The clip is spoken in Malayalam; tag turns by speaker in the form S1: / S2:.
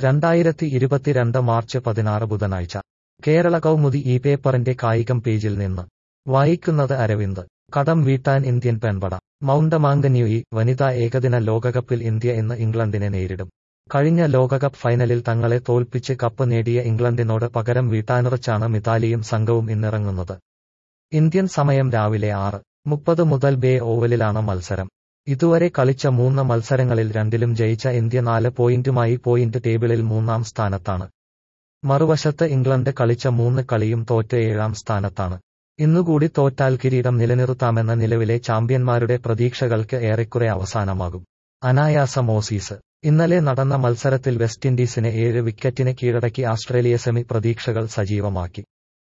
S1: രണ്ടായിരത്തി ഇരുപത്തിരണ്ട് മാർച്ച് പതിനാറ് ബുധനാഴ്ച കേരള കൗമുദി ഈ പേപ്പറിന്റെ കായികം പേജിൽ നിന്ന് വായിക്കുന്നത് അരവിന്ദ് കടം വീട്ടാൻ ഇന്ത്യൻ പെൺപട മൗണ്ടമാങ്കന്യൂയി വനിതാ ഏകദിന ലോകകപ്പിൽ ഇന്ത്യ ഇന്ന് ഇംഗ്ലണ്ടിനെ നേരിടും കഴിഞ്ഞ ലോകകപ്പ് ഫൈനലിൽ തങ്ങളെ തോൽപ്പിച്ച് കപ്പ് നേടിയ ഇംഗ്ലണ്ടിനോട് പകരം വീട്ടാനുറച്ചാണ് മിതാലിയും സംഘവും ഇന്നിറങ്ങുന്നത് ഇന്ത്യൻ സമയം രാവിലെ ആറ് മുപ്പത് മുതൽ ബേ ഓവലിലാണ് മത്സരം ഇതുവരെ കളിച്ച മൂന്ന് മത്സരങ്ങളിൽ രണ്ടിലും ജയിച്ച ഇന്ത്യ നാല് പോയിന്റുമായി പോയിന്റ് ടേബിളിൽ മൂന്നാം സ്ഥാനത്താണ് മറുവശത്ത് ഇംഗ്ലണ്ട് കളിച്ച മൂന്ന് കളിയും തോറ്റ് ഏഴാം സ്ഥാനത്താണ് ഇന്നുകൂടി തോറ്റാൽ കിരീടം നിലനിർത്താമെന്ന നിലവിലെ ചാമ്പ്യന്മാരുടെ പ്രതീക്ഷകൾക്ക് ഏറെക്കുറെ അവസാനമാകും അനായാസ മോസീസ് ഇന്നലെ നടന്ന മത്സരത്തിൽ വെസ്റ്റ് ഇൻഡീസിനെ ഏഴ് വിക്കറ്റിന് കീഴടക്കി ആസ്ട്രേലിയ സെമി പ്രതീക്ഷകൾ സജീവമാക്കി